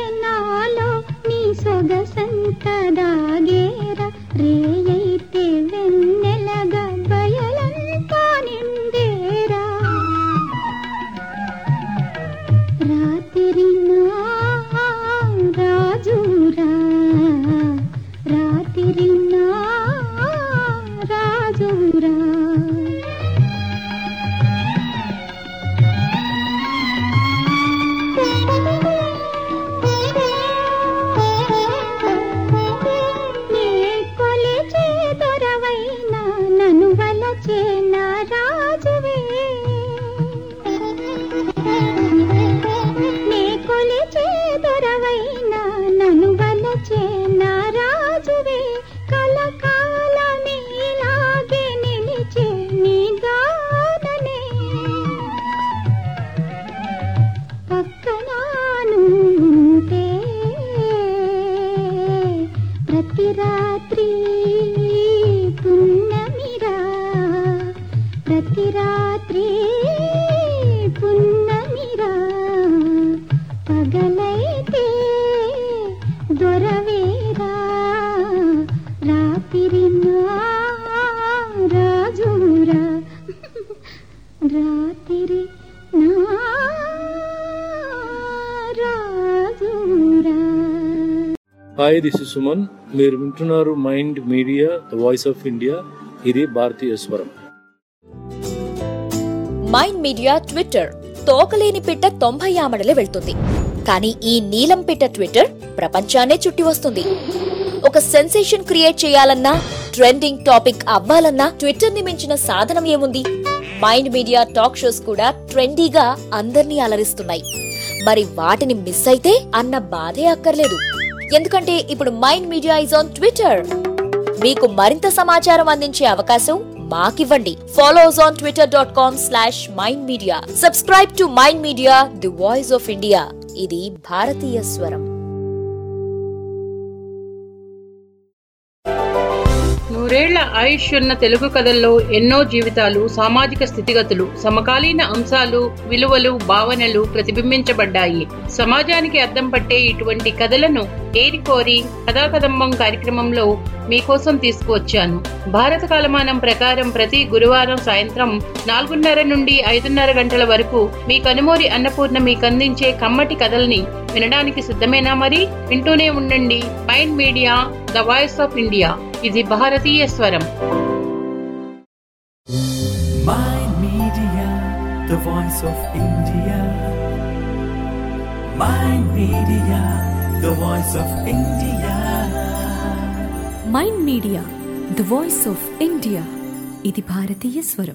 పగలైతే దొరవేరా రాత్రి నా రాజురా రాత్రి నా రాజురా హాయ్ దిస్ ఇస్ సుమన్ మీరు వింటున్నారు mind media the voice of India ఇది భారతీయ స్వరం మైండ్ మీడియా ట్విట్టర్ తోకలేని పిట్ట తొంభై ఆమడలే వెళ్తుంది కానీ ఈ నీలం పిట్ట ట్విట్టర్ ప్రపంచాన్నే చుట్టి వస్తుంది ఒక సెన్సేషన్ క్రియేట్ చేయాలన్నా ట్రెండింగ్ టాపిక్ అవ్వాలన్నా ట్విట్టర్ ని మించిన సాధనం ఏముంది మైండ్ మీడియా టాక్ షోస్ కూడా ట్రెండీగా అందర్నీ అలరిస్తున్నాయి మరి వాటిని మిస్ అయితే అన్న బాధే అక్కర్లేదు ఎందుకంటే ఇప్పుడు mind media is on Twitter మీకు మరింత సమాచారం అందించే అవకాశం మాకివ్వండి follow us on Twitter dot com slash mind media subscribe to mind media the voice of India ఇది భారతీయ స్వరం నూరేళ్ల ఆయుష్ ఉన్న తెలుగు కథల్లో ఎన్నో జీవితాలు సామాజిక స్థితిగతులు సమకాలీన అంశాలు విలువలు భావనలు ప్రతిబింబించబడ్డాయి సమాజానికి అద్దం పట్టే ఇటువంటి కథలను ఏరికోరి కథాకదంబం కార్యక్రమంలో మీకోసం తీసుకువచ్చాను భారత కాలమానం ప్రకారం ప్రతి గురువారం సాయంత్రం నాలుగున్నర నుండి ఐదున్నర గంటల వరకు మీ కనుమూరి అన్నపూర్ణ మీకు అందించే కమ్మటి కథల్ని వినడానికి సిద్ధమేనా మరి వింటూనే ఉండండి mind media the voice of India ఇది భారతీయ స్వరం Mind Media, the voice of India. Mind Media, the voice of India. Mind media the voice of India ఇది భారతీయ స్వరం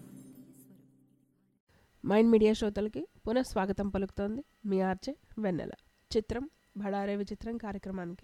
మైండ్ మీడియా శ్రోతలకి పునః స్వాగతం పలుకుతోంది మీ ఆర్జే వెన్నెల చిత్రం బడారే విచిత్రం కార్యక్రమానికి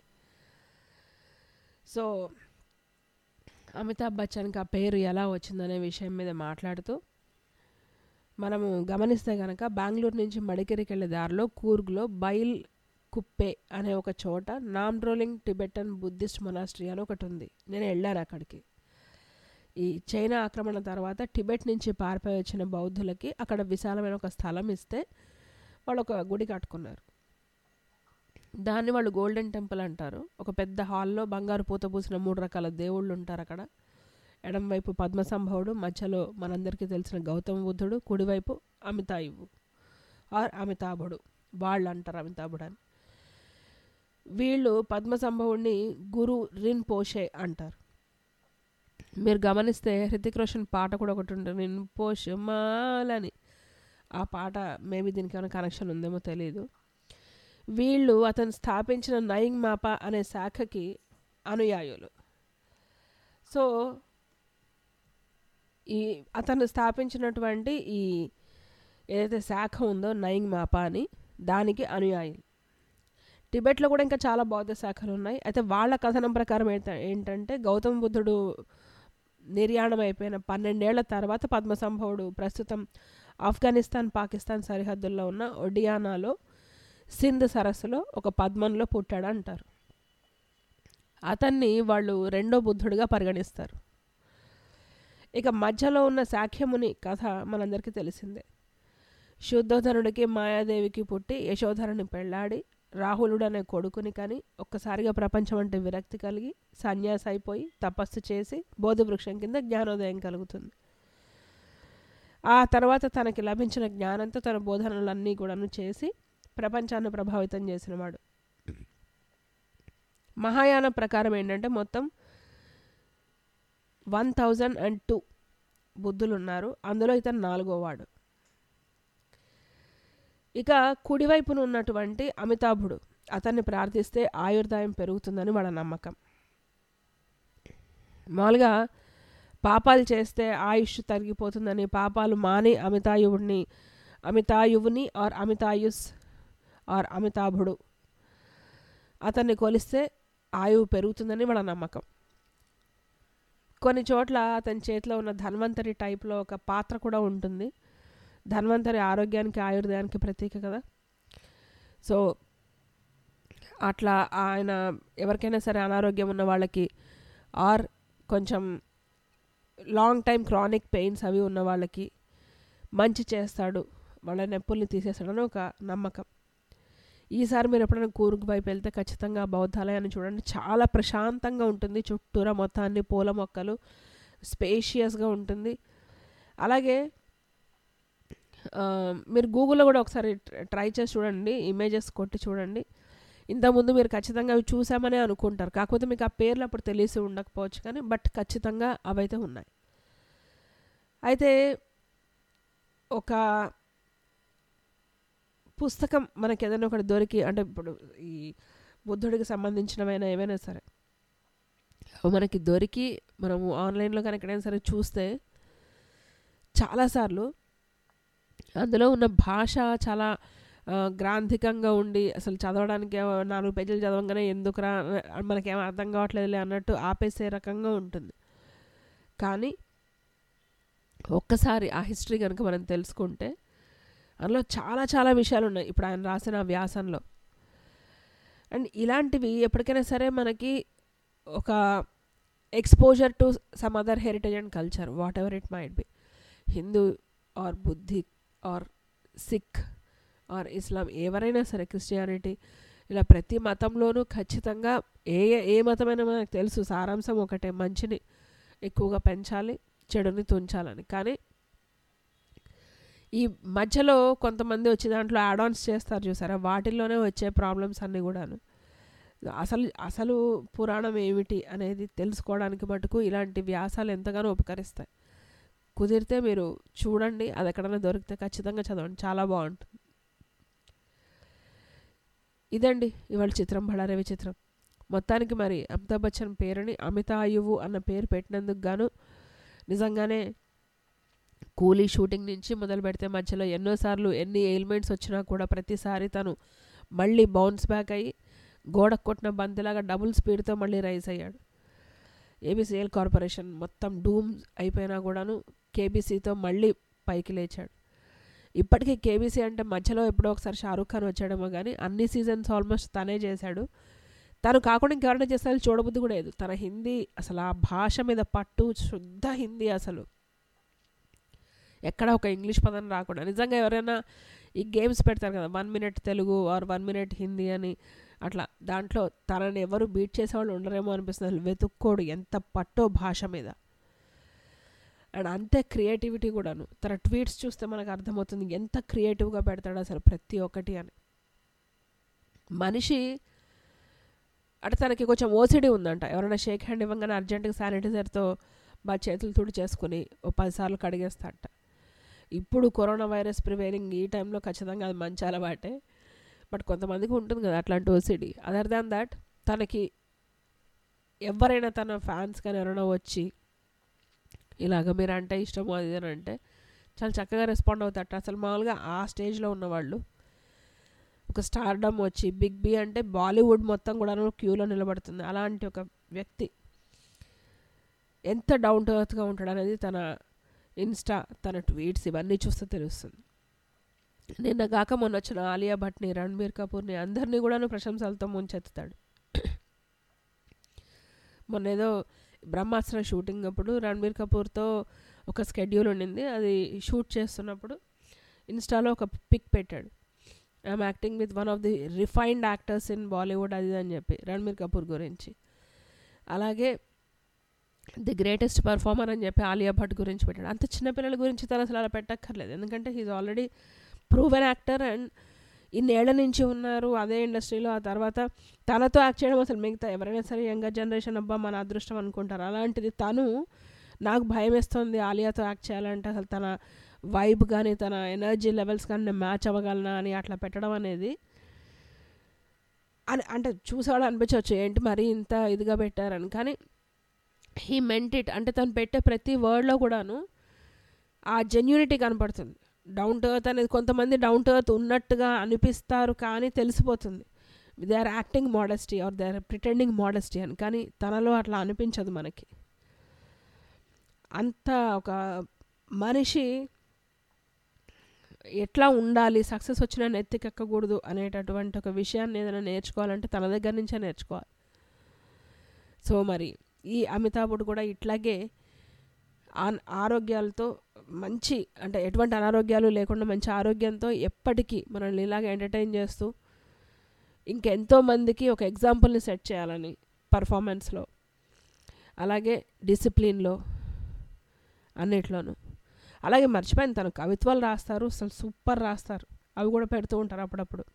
సో అమితాబ్ బచ్చన్కి ఆ పేరు ఎలా వచ్చిందనే విషయం మీద మాట్లాడుతూ మనము గమనిస్తే కనుక బెంగళూరు నుంచి మడికేరికి వెళ్ళే దారిలో కూర్గ్లో బైల్ కుప్పే అనే ఒక చోట నామ్డ్రోలింగ్ టిబెటన్ బుద్ధిస్ట్ మొనాస్ట్రీ అని ఒకటి ఉంది నేను వెళ్ళాను అక్కడికి ఈ చైనా ఆక్రమణ తర్వాత టిబెట్ నుంచి పారిపోయి వచ్చిన బౌద్ధులకి అక్కడ విశాలమైన ఒక స్థలం ఇస్తే వాళ్ళు ఒక గుడి కట్టుకున్నారు దాన్ని వాళ్ళు గోల్డెన్ టెంపుల్ అంటారు ఒక పెద్ద హాల్లో బంగారు పూత పూసిన మూడు రకాల దేవుళ్ళు ఉంటారు అక్కడ ఎడం వైపు పద్మసంభవుడు మధ్యలో మనందరికీ తెలిసిన గౌతమ బుద్ధుడు కుడివైపు అమితాయువు ఆర్ అమితాభుడు వాళ్ళు అంటారు అమితాభుడు అని వీళ్ళు పద్మసంభవుడిని గురు రిన్ పోషే అంటారు మీరు గమనిస్తే హృతిక్ రోషన్ పాట కూడా ఒకటి ఉంటుంది రిన్ పోష్ మాలని ఆ పాట మేబీ దీనికి ఏమైనా కనెక్షన్ ఉందేమో తెలియదు వీళ్ళు అతను స్థాపించిన నయింగ్ మాపా అనే శాఖకి అనుయాయులు సో ఈ అతను స్థాపించినటువంటి ఈ ఏదైతే శాఖ ఉందో నయింగ్ మాపా అని దానికి అనుయాయులు టిబెట్లో కూడా ఇంకా చాలా బౌద్ధ శాఖలు ఉన్నాయి అయితే వాళ్ళ కథనం ప్రకారం ఏంట- ఏంటంటే గౌతమ బుద్ధుడు నిర్యాణం అయిపోయిన పన్నెండేళ్ల తర్వాత పద్మసంభవుడు ప్రస్తుతం ఆఫ్ఘనిస్తాన్ పాకిస్తాన్ సరిహద్దుల్లో ఉన్న ఒడియానాలో సింధ్ సరస్సులో ఒక పద్మంలో పుట్టాడు అంటారు అతన్ని వాళ్ళు రెండో బుద్ధుడిగా పరిగణిస్తారు ఇక మధ్యలో ఉన్న శాఖ్యముని కథ మనందరికీ తెలిసిందే శుద్ధోధనుడికి మాయాదేవికి పుట్టి యశోధరుని పెళ్ళాడి రాహులుడు అనే కొడుకుని కని ఒక్కసారిగా ప్రపంచం అంటే విరక్తి కలిగి సన్యాసి అయిపోయి తపస్సు చేసి బోధవృక్షం కింద జ్ఞానోదయం కలుగుతుంది ఆ తర్వాత తనకి లభించిన జ్ఞానంతో తన బోధనలన్నీ కూడాను చేసి ప్రపంచాన్ని ప్రభావితం చేసినవాడు మహాయాన ప్రకారం ఏంటంటే మొత్తం వన్ థౌజండ్ అండ్ టూ బుద్ధులు ఉన్నారు అందులో ఇతను నాలుగో వాడు ఇక కుడివైపున ఉన్నటువంటి అమితాభుడు అతన్ని ప్రార్థిస్తే ఆయుర్దాయం పెరుగుతుందని వాళ్ళ నమ్మకం మామూలుగా పాపాలు చేస్తే ఆయుష్ తరిగిపోతుందని పాపాలు మాని అమితాయువుని అమితాయువుని ఆర్ అమితాయుస్ ఆర్ అమితాభుడు అతన్ని కొలిస్తే ఆయువు పెరుగుతుందని వాళ్ళ నమ్మకం కొన్ని చోట్ల అతని చేతిలో ఉన్న ధన్వంతరి టైప్లో ఒక పాత్ర కూడా ఉంటుంది ధన్వంతరి ఆరోగ్యానికి ఆయుర్దాయానికి ప్రతీక కదా సో అట్లా ఆయన ఎవరికైనా సరే అనారోగ్యం ఉన్న వాళ్ళకి ఆర్ కొంచెం లాంగ్ టైం క్రానిక్ పెయిన్స్ అవి ఉన్న వాళ్ళకి మంచి చేస్తాడు వాళ్ళ నొప్పుల్ని తీసేస్తాడని ఒక నమ్మకం ఈసారి మీరు ఎప్పుడైనా కూర్గ్ వైపు వెళ్తే ఖచ్చితంగా ఆ బౌద్ధాలయాన్ని చూడండి చాలా ప్రశాంతంగా ఉంటుంది చుట్టూరా మొత్తాన్ని పూల మొక్కలు స్పేషియస్గా ఉంటుంది అలాగే ఆ, మీరు గూగుల్లో కూడా ఒకసారి ట్రై చేసి చూడండి ఇమేజెస్ కొట్టి చూడండి ఇంతకుముందు మీరు ఖచ్చితంగా అవి చూసామనే అనుకుంటారు కాకపోతే మీకు ఆ పేర్లు అప్పుడు తెలిసి ఉండకపోవచ్చు కానీ బట్ ఖచ్చితంగా అవైతే ఉన్నాయి అయితే ఒక పుస్తకం మనకి ఏదైనా ఒకటి దొరికి అంటే ఇప్పుడు ఈ బుద్ధుడికి సంబంధించినవైనా ఏవైనా సరే అవి మనకి దొరికి మనము ఆన్లైన్లో కనుక ఎక్కడైనా సరే చూస్తే చాలాసార్లు అందులో ఉన్న భాష చాలా ఆ, గ్రాంధికంగా ఉండి అసలు చదవడానికి ఏమో నాలుగు పేజీలు చదవగానే ఎందుకురా మనకేం అర్థం కావట్లేదులే అన్నట్టు ఆపేసే రకంగా ఉంటుంది కానీ ఒక్కసారి ఆ హిస్టరీ కనుక మనం తెలుసుకుంటే అందులో చాలా చాలా విషయాలు ఉన్నాయి ఇప్పుడు ఆయన రాసిన ఆ వ్యాసంలో అండ్ ఇలాంటివి ఎప్పటికైనా సరే మనకి ఒక exposure to some other heritage and culture whatever it might be Hindu or Buddhi or Sikh or Islam ఎవరైనా సరే క్రిస్టియానిటీ ఇలా ప్రతి మతంలోనూ ఖచ్చితంగా ఏ ఏ మతమైనా మనకు తెలుసు సారాంశం ఒకటే మంచిని ఎక్కువగా పెంచాలి చెడుని తుంచాలని కానీ ఈ మధ్యలో కొంతమంది వచ్చి దాంట్లో యాడాన్స్ చేస్తారు చూసారా వాటిల్లోనే వచ్చే ప్రాబ్లమ్స్ అన్నీ కూడాను అసలు అసలు పురాణం ఏమిటి అనేది తెలుసుకోవడానికి మటుకు ఇలాంటి వ్యాసాలు ఎంతగానో ఉపకరిస్తాయి కుదిరితే మీరు చూడండి అది ఎక్కడైనా దొరికితే ఖచ్చితంగా చదవండి చాలా బాగుంటుంది ఇదండి ఇవాళ చిత్రం బళారే విచిత్రం మొత్తానికి మరి అమితాబ్ బచ్చన్ పేరుని అమితాయువు అన్న పేరు పెట్టినందుకు గాను నిజంగానే కూలీ షూటింగ్ నుంచి మొదలు పెడితే మధ్యలో ఎన్నోసార్లు ఎన్ని ఎయిల్మెంట్స్ వచ్చినా కూడా ప్రతిసారి తను మళ్ళీ బౌన్స్ బ్యాక్ అయ్యి గోడ కొట్టిన బంతిలాగా డబుల్ స్పీడ్తో మళ్ళీ రైజ్ అయ్యాడు ఏబీసీఎల్ కార్పొరేషన్ మొత్తం డూమ్ అయిపోయినా కూడాను కేబీసీతో మళ్ళీ పైకి లేచాడు ఇప్పటికీ కేబీసీ అంటే మధ్యలో ఎప్పుడో ఒకసారి షారూఖ్ ఖాన్ వచ్చాడేమో కానీ అన్ని సీజన్స్ ఆల్మోస్ట్ తనే చేశాడు తను కాకుండా ఇంకెవరైనా చేస్తే చూడబుద్ధి కూడా లేదు తన హిందీ అసలు ఆ భాష మీద పట్టు శుద్ధ హిందీ అసలు ఎక్కడ ఒక ఇంగ్లీష్ పదం రాకుండా నిజంగా ఎవరైనా ఈ గేమ్స్ పెడతారు కదా one minute Telugu or one minute Hindi అని అట్లా దాంట్లో తనని ఎవరు బీట్ చేసేవాళ్ళు ఉండరేమో అనిపిస్తుంది అసలు వెతుక్కోడు ఎంత పట్టో భాష మీద అండ్ అంతే క్రియేటివిటీ కూడాను తన ట్వీట్స్ చూస్తే మనకు అర్థమవుతుంది ఎంత క్రియేటివ్గా పెడతాడు అసలు ప్రతి ఒక్కటి అని మనిషి అంటే తనకి కొంచెం ఓసిడి ఉందంట ఎవరైనా షేక్ హ్యాండ్ ఇవ్వగానే అర్జెంటుగా శానిటైజర్తో బాగా చేతులు తుడి చేసుకుని ఓ పదిసార్లు కడిగేస్తాడట ఇప్పుడు కరోనా వైరస్ ప్రివైలింగ్ ఈ టైంలో ఖచ్చితంగా అది మంచి అలవాటే బట్ కొంతమందికి ఉంటుంది కదా అట్లాంటి ఓసిడి అదర్ దాన్ దాట్ తనకి ఎవరైనా తన ఫ్యాన్స్ కానీ ఎవరైనా వచ్చి ఇలాగ మీరు అంటే ఇష్టము అది ఇది అని అంటే చాలా చక్కగా రెస్పాండ్ అవుతారట అసలు మామూలుగా ఆ స్టేజ్లో ఉన్నవాళ్ళు ఒక స్టార్డమ్ వచ్చి బిగ్ బి అంటే బాలీవుడ్ మొత్తం కూడా క్యూలో నిలబడుతుంది అలాంటి ఒక వ్యక్తి ఎంత డౌన్ టు ఎర్త్గా ఉంటాడు అనేది తన ఇన్స్టా తన ట్వీట్స్ ఇవన్నీ చూస్తే తెలుస్తుంది నిన్న కాక మొన్న వచ్చిన ఆలియా భట్ని రణ్బీర్ కపూర్ని అందరినీ కూడాను ప్రశంసలతో ముంచెత్తుతాడు మొన్న ఏదో బ్రహ్మాస్త్ర షూటింగ్ అప్పుడు రణ్బీర్ కపూర్తో ఒక స్కెడ్యూల్ ఉండింది అది షూట్ చేస్తున్నప్పుడు ఇన్స్టాలో ఒక పిక్ పెట్టాడు I'm acting with one of the refined actors in Bollywood అది ఇది అని చెప్పి రణ్బీర్ కపూర్ గురించి అలాగే ది గ్రేటెస్ట్ పర్ఫార్మర్ అని చెప్పి ఆలియా భట్ గురించి పెట్టాడు అంత చిన్నపిల్లల గురించి తను అసలు అలా పెట్టక్కర్లేదు ఎందుకంటే he's already proven actor and ఇన్నేళ్ల నుంచి ఉన్నారు అదే ఇండస్ట్రీలో ఆ తర్వాత తనతో యాక్ట్ చేయడం అసలు మిగతా ఎవరైనా సరే యంగర్ జనరేషన్ అబ్బా మన అదృష్టం అనుకుంటారు అలాంటిది తను నాకు భయం వేస్తుంది ఆలియాతో యాక్ట్ చేయాలంటే అసలు తన వైబ్ కానీ తన ఎనర్జీ లెవెల్స్ కానీ నేను మ్యాచ్ అవ్వగలనా అని అట్లా పెట్టడం అనేది అని అంటే చూసేవాళ్ళు అనిపించవచ్చు ఏంటి మరీ ఇంత ఇదిగా పెట్టారని కానీ హీ మెంట్ ఇట్ అంటే తను పెట్టే ప్రతి వర్డ్లో కూడాను ఆ జెన్యూనిటీ కనపడుతుంది డౌన్ టు ఎర్త్ అనేది కొంతమంది డౌన్ టు ఎర్త్ ఉన్నట్టుగా అనిపిస్తారు కానీ తెలిసిపోతుంది they are acting modesty or they are pretending modesty అని కానీ తనలో అట్లా అనిపించదు మనకి అంత ఒక మనిషి ఎట్లా ఉండాలి సక్సెస్ వచ్చినా నెత్తికెక్కకూడదు అనేటటువంటి ఒక విషయాన్ని ఏదైనా నేర్చుకోవాలంటే తన దగ్గర నుంచే నేర్చుకోవాలి సో మరి ఈ అమితాబుడు కూడా ఇట్లాగే ఆన్- ఆరోగ్యాలతో మంచి అంటే ఎటువంటి అనారోగ్యాలు లేకుండా మంచి ఆరోగ్యంతో ఎప్పటికీ మనల్ని ఇలాగ ఎంటర్టైన్ చేస్తూ ఇంకెంతో మందికి ఒక ఎగ్జాంపుల్ని సెట్ చేయాలని పర్ఫార్మెన్స్లో అలాగే డిసిప్లిన్లో అన్నిట్లోనూ అలాగే మర్చిపోయాను తను కవిత్వాలు రాస్తారు అసలు సూపర్ రాస్తారు అవి కూడా పెడుతూ ఉంటారు అప్పుడప్పుడు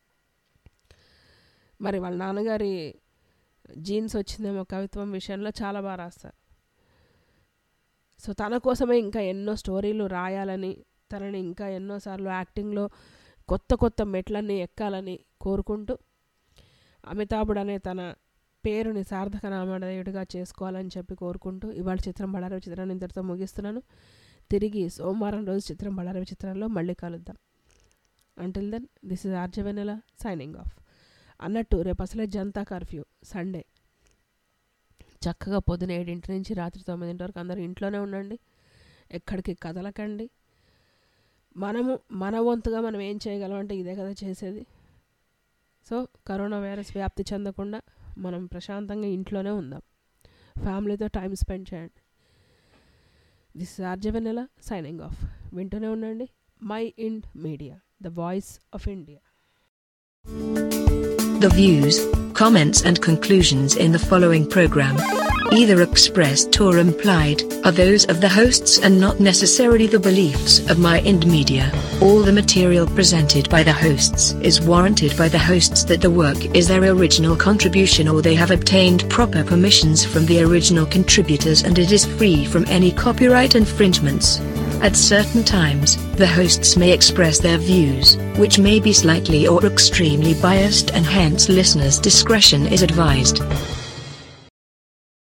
మరి వాళ్ళ నాన్నగారి జీన్స్ వచ్చిందేమో కవిత్వం విషయంలో చాలా బాగా రాస్తారు సో తన కోసమే ఇంకా ఎన్నో స్టోరీలు రాయాలని తనని ఇంకా ఎన్నోసార్లు యాక్టింగ్లో కొత్త కొత్త మెట్లన్నీ ఎక్కాలని కోరుకుంటూ అమితాబుడు అనే తన పేరుని సార్థక నామధేయుడిగా చేసుకోవాలని చెప్పి కోరుకుంటూ ఇవాళ చిత్రం బళారవి చిత్రాన్ని ఇంతటితో ముగిస్తున్నాను తిరిగి సోమవారం రోజు చిత్రం బళారవి చిత్రంలో మళ్ళీ కలుద్దాం until then this is ఆర్జవెనెల signing off అన్నట్టు రేపు అసలే జనతా కర్ఫ్యూ సండే చక్కగా పొద్దున ఏడింటి నుంచి రాత్రి తొమ్మిదింటి వరకు అందరూ ఇంట్లోనే ఉండండి ఎక్కడికి కదలకండి మనము మన వంతుగా మనం ఏం చేయగలం అంటే ఇదే కదా చేసేది సో కరోనా వైరస్ వ్యాప్తి చెందకుండా మనం ప్రశాంతంగా ఇంట్లోనే ఉందాం ఫ్యామిలీతో టైం స్పెండ్ చేయండి దిస్ ఇస్ ఆర్జవెనెల సైనింగ్ ఆఫ్ వింటూనే ఉండండి my ఇండ్ media the voice of India The views, comments, and conclusions in the following program, either expressed or implied, are those of the hosts and not necessarily the beliefs of My Ind Media. All the material presented by the hosts is warranted by the hosts that the work is their original contribution or they have obtained proper permissions from the original contributors and it is free from any copyright infringements. At certain times, the hosts may express their views, which may be slightly or extremely biased, and hence listeners' discretion is advised.